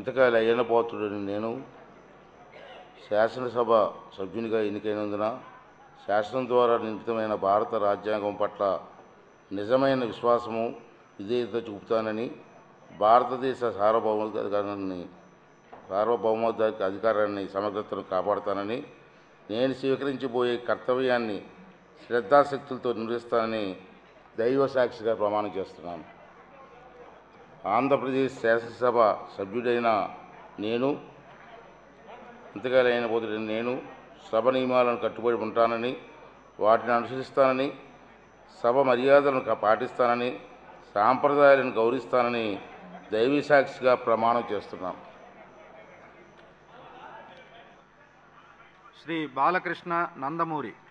ఇంతకాల అయ్యన్న పోతుడని నేను శాసనసభ సభ్యునిగా ఎన్నికైనందున శాసనం ద్వారా నిర్మితమైన భారత రాజ్యాంగం పట్ల నిజమైన విశ్వాసము విధేయత చూపుతానని భారతదేశ సార్వభౌమాధికారాన్ని సార్వభౌమాధిక అధికారాన్ని సమగ్రతను కాపాడుతానని నేను స్వీకరించబోయే కర్తవ్యాన్ని శ్రద్ధాశక్తులతో నిర్వహిస్తానని దైవ సాక్షిగా ప్రమాణం చేస్తున్నాను ఆంధ్రప్రదేశ్ శాసనసభ సభ్యుడైన నేను ఇంతకాలైన పోతున్న నేను సభ నియమాలను కట్టుబడి ఉంటానని వాటిని అనుసరిస్తానని సభ మర్యాదలను కా- పాటిస్తానని సాంప్రదాయాలను గౌరవిస్తానని దైవీ సాక్షిగా ప్రమాణం చేస్తున్నాను శ్రీ బాలకృష్ణ నందమూరి